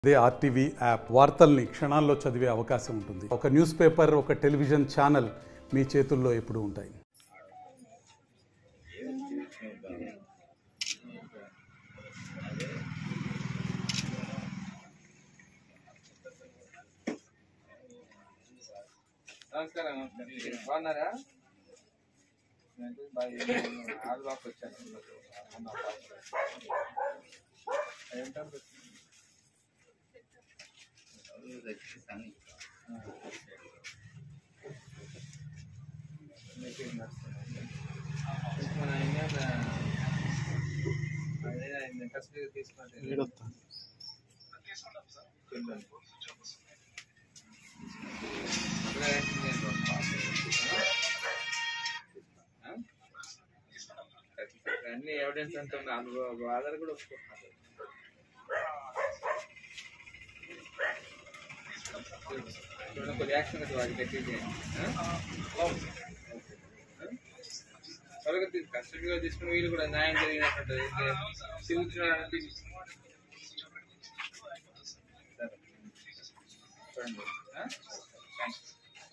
అదే RTV app వార్తల్ని క్షణాల్లో చదివే అవకాశం ఉంటుంది ఒక న్యూస్ పేపర్ ఒక టెలివిజన్ ఛానల్ మీ చేతుల్లో ఎప్పుడూ ఉంటాయి నమస్కారం నమస్కారం బాగున్నారా నేను బాగా ఆరు బాగా వచ్చాను మొన్న ఏంటంటే మీటింగ్ నడుస్తుంది. మన ఆయన అదే ఆయన కస్టడీ తీసుకుంటే చూడండి. అక్కడ నేను ఆ? అన్ని ఎవిడెన్స్ అంతా ఉంది అందులో ఆధార్ కూడా ఒప్పుకుంటున్నారు చూడండి కొద్ది యాక్షన్ అది వాడికి గట్టి చేయండి ఆ? త్వరగా తీ- కస్టడీలో తీసుకుని వీళ్ళు కూడా న్యాయం జరిగినట్టు తిరుగుతున్నారంటే సరే చూడండి ఆ? థాంక్స్.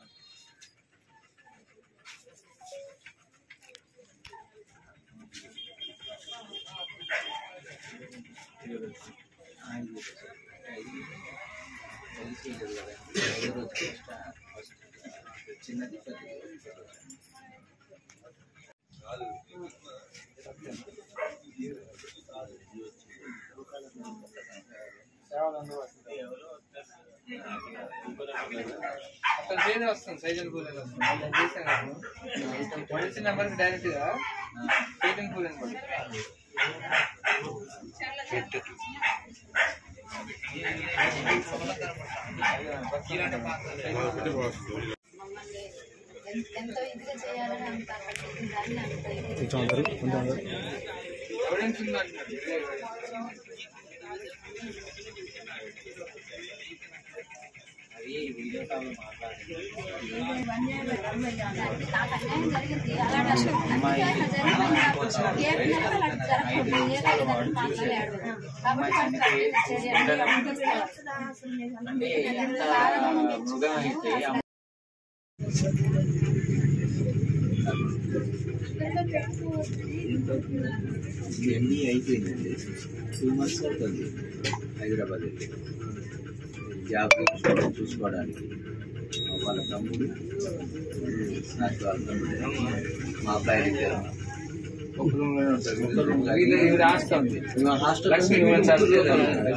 అక్కడ పేరు వస్తుంది సైజన్ పూల్ అని వస్తుంది నేను చేశాను కదా వచ్చిన నెంబర్కి డైరెక్ట్ గా సైజన్ పూల్ అని పడుతుంది మమ్మల్ని ఎంత- ఎంతో ఇదిగా చేయాలని అంత పట్టిందని అంత ఇది ఎవిడెన్స్ ఉందంటున్నారు నాకు అన్యాయం జరిగింది అలాంటి అసలు అందుకే అట్లా జరిగిందని నాకు ఏ పిల్లలు అలా జరగకూడదు ఏ తల్లిదండ్రులు మాట్లాడాడు కాబట్టి వాడిని కఠిన చర్యలు తీసుకున్నారు. ఎంఈ అయిపోయిందండి టూ మంత్స్ అవుతుంది హైదరాబాద్ వెళ్ళి జాబ్ చూసుకోవడం చూసుకోవడానికి వాళ్ళ తమ్ముడు నాకు వాళ్ళ తమ్ముడు మా అబ్బాయి ఇద్దరు వీళ్ళు ఇవి రాస్తుంది హాస్టల్ లక్ష్మీ ఉమెన్స్ హాస్టల్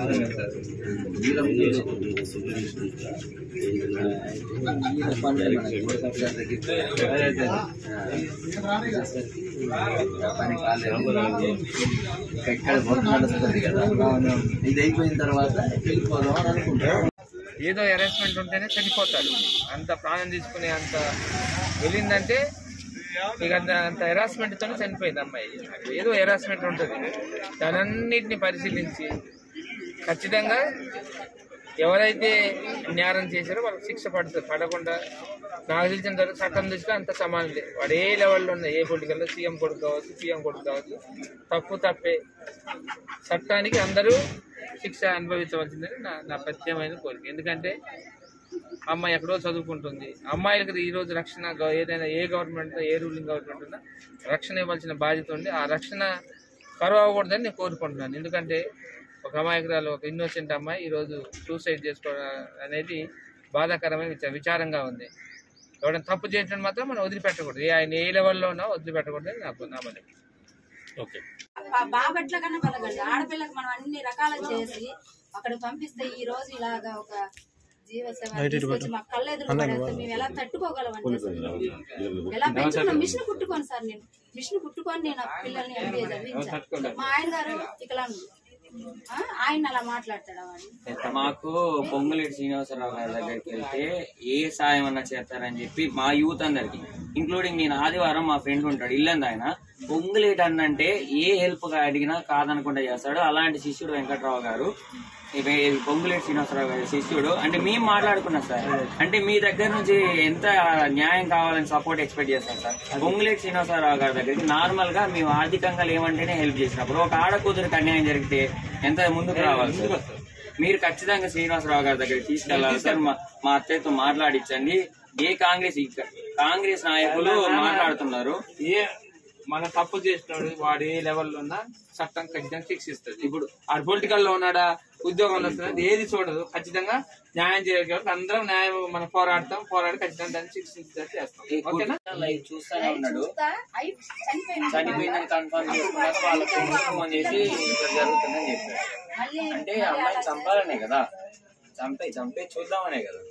పని కాలేదు ఇక్కడ వర్క్ నడుస్తుంది కదా ఇది అయిపోయిన తర్వాత వెళ్ళిపోదాం అని అనుకుంటాం ఏదో అరేంజ్మెంట్ ఉంటేనే చనిపోతాడు అంత ప్రాణం తీసుకునే అంత వెళ్ళిందంటే ఇక అంత అంత హెరాస్మెంట్ తోనే చనిపోయింది అమ్మాయి ఏదో హెరాస్మెంట్ ఉంటుంది దానన్నిటిని పరిశీలించి ఖచ్చితంగా ఎవరైతే నేరం చేశారో వాళ్ళకి శిక్ష పడుతుంది పడకుండా నాకు తెలిసిన తర్వాత చట్టం దృష్టిలో అంత సమానమే వాడు ఏ లెవెల్లో ఉన్న ఏ పొలిటికల్లో సీఎం కొడుకు కావచ్చు సీఎం కొడుకు కావచ్చు తప్పు తప్పే చట్టానికి అందరూ శిక్ష అనుభవించవలసిందని నా నా ప్రత్యేకమైన కోరిక ఎందుకంటే అమ్మాయి ఎక్కడో చదువుకుంటుంది అమ్మాయిలకు ఈ రోజు రక్షణ గవ- ఏదైనా ఏ గవర్నమెంట్ ఏ రూలింగ్ గవర్నమెంట్ ఉన్నా రక్షణ ఇవ్వాల్సిన బాధ్యత ఉంది ఆ రక్షణ కరువు అవ్వకూడదని నేను కోరుకుంటున్నాను ఎందుకంటే ఒక అమాయకురాలు ఒక ఇన్నోసెంట్ అమ్మాయి ఈరోజు సూసైడ్ చేసుకోవడం అనేది బాధాకరమైన విచ- విచారంగా ఉంది ఎవరైనా తప్పు చేసినట్టు మాత్రం మనం వదిలిపెట్టకూడదు ఏ ఆయన ఏ లెవెల్లో ఉన్నా వదిలిపెట్టకూడదు నాకు నా మనవి బా- బాపట్ల కన్నా బలగండి ఆడపిల్లకి మనం అన్ని రకాల చేసి అక్కడ పంపిస్తే ఈ రోజు ఇలాగా ఒక జీవసేవ తీసుకొచ్చి మా కళ్ళ ఎదురు పడేస్తే మేము ఎలా తట్టుకోగలం అంటే అసలు? ఎలా పెంచుకున్నాం మిషన్ కుట్టుకోను సార్ నేను మిషన్ కుట్టుకొని నేను ఆ పిల్లల్ని ఎంబీఏ చదివించాను మా ఆయన గారు వికలాంగుడు ఆ, ఆయన అలా మాట్లాడతాడా వాడిని మాకు పొంగులేటి శ్రీనివాసరావు గారి దగ్గరికి వెళ్తే ఏ సాయం అన్నా చేస్తారని చెప్పి మా యూత్ అందరికి ఇంక్లూడింగ్ నేను ఆదివారం మా ఫ్రెండ్ ఉంటాడు ఇల్లంది ఆయన పొంగులేటి అన్నంటే ఏ హెల్ప్ అడిగినా కాదనకుండా చేస్తాడు అలాంటి శిష్యుడు వెంకట్రావు గారు ఇవే పొంగులేటి శ్రీనివాసరావు గారి శిష్యుడు అంటే మేము మాట్లాడుకున్నాం సార్ అంటే మీ దగ్గర నుంచి ఎంత న్యాయం కావాలని సపోర్ట్ ఎక్స్పెక్ట్ చేస్తాం సార్ పొంగులేటి శ్రీనివాసరావు గారి దగ్గరికి నార్మల్ గా మేము ఆర్థికంగా లేవంటేనే హెల్ప్ చేసినప్పుడు ఒక ఆడ కూతురికి అన్యాయం జరిగితే ఎంత ముందుకు రావాలి సార్ మీరు ఖచ్చితంగా శ్రీనివాసరావు గారి దగ్గరికి తీసుకెళ్లాలి సార్ మా మా అత్తయ్యతో మాట్లాడించండి ఏ కాంగ్రెస్ ఇక్క- కాంగ్రెస్ నాయకులు మాట్లాడుతున్నారు ఏ మన తప్పు చేసినాడు వాడు ఏ లెవెల్లో ఉన్నా చట్టం ఖచ్చితంగా శిక్షిస్తుంది ఇప్పుడు ఆడు పొలిటికల్ లో ఉన్నాడా ఉద్యోగంలో వస్తున్నా ఏది చూడదు ఖచ్చితంగా న్యాయం చేయాలి కాబట్టి అందరం న్యాయం మనం పోరాడతాం పోరాడి ఖచ్చితంగా దాన్ని శిక్షించేటట్టు చేస్తాం ఈ ఓకేనా లైవ్ చూస్తానే ఉన్నాడు చూస్తా, అయి చనిపోయింది. చనిపోయిందని కన్ఫర్మ్ చేసుకున్నాక వాళ్ళ ఫ్రెండ్స్ ఫోన్ చేసి ఇక్కడ జరుగుతుందని చెప్పారు మళ్ళీ అంటే అమ్మాయిని చంపాలనే కదా చంపే చంపే చూద్దామనే కదా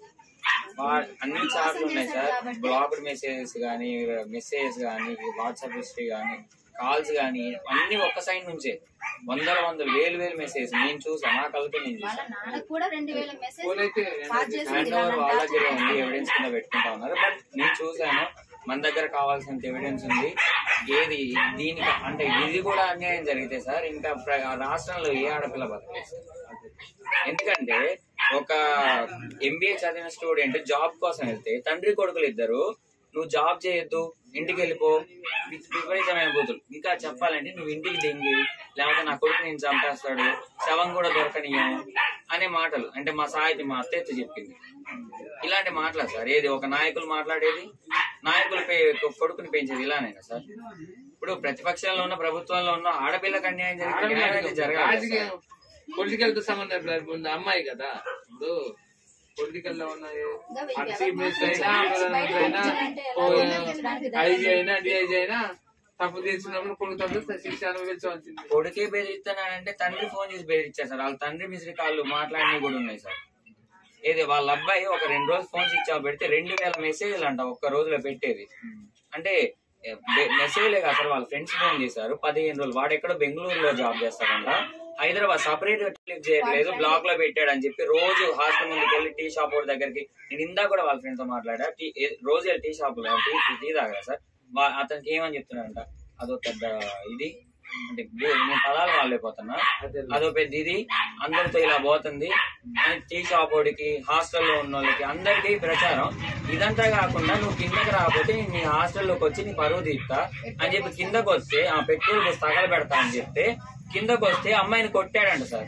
వా- అన్ని చాట్లు ఉన్నాయి సార్ బ్లాక్డ్ మెసేజెస్ కానీ మెసేజెస్ కానీ వాట్సాప్ హిస్టరీ కానీ కాల్స్ కానీ అన్ని ఒక్క సైడ్ నుంచే వందల వందల వేలు వేలు మెసేజ్ నేను చూసా నా కళ్ళతో నేను వాళ్ళ చూసాను నాన్నకు కూడా రెండు వేల మెసేజ్ పోలైతే పాస్ చేసింది హ్యాండ్ ఓవర్ వాళ్ళ దగ్గరే ఉంది ఎవిడెన్స్ కింద పెట్టుకుంటా ఉన్నారు బట్ నేను చూసాను మన దగ్గర కావాల్సినంత ఎవిడెన్స్ ఉంది ఏది దీనికి అంటే ఇది కూడా అన్యాయం జరిగితే సార్ ఇంకా ప్ర- రాష్ట్రంలో ఏ ఆడపిల్ల బతకలేదు సార్ ఎందుకంటే ఒక ఎంబీఏ చదివిన స్టూడెంట్ జాబ్ కోసం వెళ్తే తండ్రి కొడుకులు ఇద్దరు నువ్వు జాబ్ చేయొద్దు ఇంటికి వెళ్ళిపో వి- విపరీతమైన బూతులు ఇంకా చెప్పాలంటే నువ్వు ఇంటికి దెంగి లేకపోతే నా కొడుకు నేను చంపేస్తాడు శవం కూడా దొరకనియం అనే మాటలు అంటే మా సాహిత్య మా అత్తయ్య చెప్పింది ఇలాంటి మాటలా సార్ ఏది ఒక నాయకులు మాట్లాడేది నాయకులు పే- కొడుకుని పెంచేది ఇలానేనా సార్ ఇప్పుడు ప్రతిపక్షంలో ఉన్న ప్రభుత్వంలో ఉన్న ఆడపిల్లకి అన్యాయం జరిగితే న్యాయం అనేది జరగాలి కదా రాజకీయం సార్. పొలిటికల్ తో సంబంధం లేదు ముందు అమ్మాయి కదా ఇప్పుడు పొలిటికల్ లో ఉన్న చీఫ్ మినిస్టర్ అయినా ప్రధానమంత్రి అయినా ఓ ఐజీ అయినా డిఐజీ అయినా తప్పు చేసినప్పుడు కొడుకుతో శిక్ష అనుభవించవలసింది కొడుకే బెదిరిస్తున్నాడంటే తండ్రి ఫోన్ చేసి బెదిరించారు సార్ వాళ్ళ తండ్రి మిసిరి కాళ్ళు మాట్లాడినవి కూడా ఉన్నాయి సార్ ఏది వాళ్ళ అబ్బాయి ఒక రెండు రోజులు ఫోన్ స్విచ్ ఆఫ్ పెడితే రెండు వేల మెసేజ్లు అంట ఒక్క రోజులో పెట్టేది అంటే మెసేజ్లే కాదు సార్ వాళ్ళ ఫ్రెండ్స్ ఫోన్ చేశారు పదిహేను రోజులు వాడు ఎక్కడో బెంగళూరులో జాబ్ చేస్తాడంట హైదరాబాద్ సపరేట్ గా క్లిక్ చేయట్లేదు బ్లాక్ లో పెట్టాడు అని చెప్పి రోజు హాస్టల్ ముందుకు వెళ్ళి టీ షాప్ ఒకటి దగ్గరికి నేను ఇందా కూడా వాళ్ళ ఫ్రెండ్ తో మాట్లాడా టీ ఏ- రోజు వెళ్ళి టీ షాప్ లో టీ టీ తాగా సార్ వా- అతనికి ఏమని చెప్తున్నాడంట అదో పెద్ద ఇది అంటే బో- నేను పదాలు వాళ్ళైపోతున్నా అదో పెద్ద ఇది అందరితో ఇలా పోతుంది అని టీ షాప్ వాడికి హాస్టల్లో ఉన్న వాళ్ళకి అందరికీ ప్రచారం ఇదంతా కాకుండా నువ్వు కిందకి రాకపోతే నేను నీ హాస్టల్లోకి వచ్చి నీ పరువు తీస్తా అని చెప్పి కిందకు వస్తే ఆ పెట్రోల్ బస్ తగల పెడతా అని చెప్తే కిందకు వస్తే అమ్మాయిని కొట్టాడంట సార్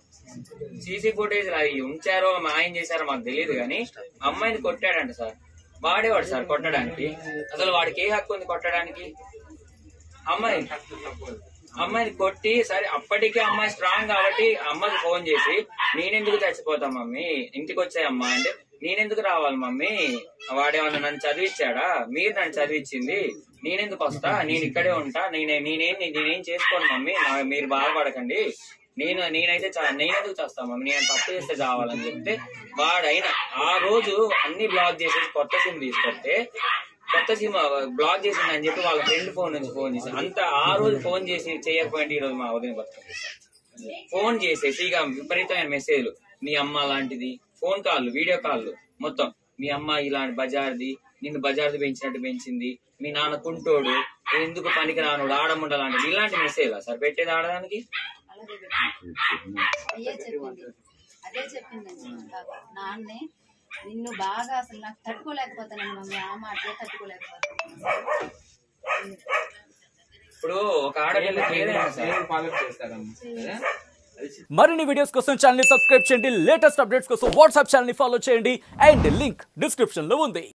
సీసీ ఫుటేజ్ అవి ఉంచారో మాయం చేశారో మాకు తెలియదు కానీ అమ్మాయిని కొట్టాడంట సార్ వాడేవాడు సార్ కొట్టడానికి అసలు వాడికి ఏ హక్కు ఉంది కొట్టడానికి అమ్మాయి అమ్మాయిని కొట్టి సరే అప్పటికే అమ్మాయి స్ట్రాంగ్ కాబట్టి అమ్మకి ఫోన్ చేసి నేనెందుకు చచ్చిపోతా మమ్మీ ఇంటికి వచ్చాయమ్మా అంటే నేనెందుకు రావాలి మమ్మీ వాడేమన్నా నన్ను చదివించాడా మీరు నన్ను చదివించింది నేనెందుకు వస్తా నేను ఇక్కడే ఉంటా నేనే నేనేం నేనేం చేసుకోను మమ్మీ నా- మీరు బాధపడకండి నేను నేనైతే చా- నేనెందుకు చేస్తా మమ్మీ నేను తప్పు చేస్తే చావాలని చెప్తే వాడైనా ఆ రోజు అన్ని బ్లాక్ చేసేసి కొత్త సిమ్ తీసుకొస్తే కొత్త సిమ్ బ్లాక్ చేసిందని చెప్పి వాళ్ళ ఫ్రెండ్ ఫోన్ నుంచి ఫోన్ చేసి అంత ఆ రోజు ఫోన్ చేసి చేయకపోయింటే ఈ రోజు మా ఉదయం బతుకుంది ఫోన్ చేసేసి ఇక విపరీతమైన మెసేజ్లు మీ అమ్మ లాంటిది ఫోన్ కాల్ వీడియో కాల్ మొత్తం మీ అమ్మ ఇలాంటి బజార్ది నిన్ను బజార్ది పెంచినట్టు పెంచింది మీ నాన్న కుంటోడు ఎందుకు పనికి రానుడు ఆడముండ లాంటిది ఇలాంటి మెసేజ్ సార్ పెట్టేది ఆడడానికి అలాగే పెట్టింది. అయ్యే చెప్పింది అదే చెప్పిందండి పాప. నాన్నే నిన్ను బాగా అసలు నాకు తట్టుకోలేకపోతాను మమ్మీ ఆ మాటలే తట్టుకోలేకపోతాను ఇప్పుడు ఒక ఆడపిల్లకి ఏదైనా సార్ ఫాలో చేస్తారమ్మా సరే? మరిన్ని వీడియోస్ కోసం ఛానల్ ని సబ్స్క్రైబ్ చేయండి లేటెస్ట్ అప్డేట్స్ కోసం వాట్సాప్ ఛానల్ ని ఫాలో చేయండి అండ్ లింక్ డిస్క్రిప్షన్ లో ఉంది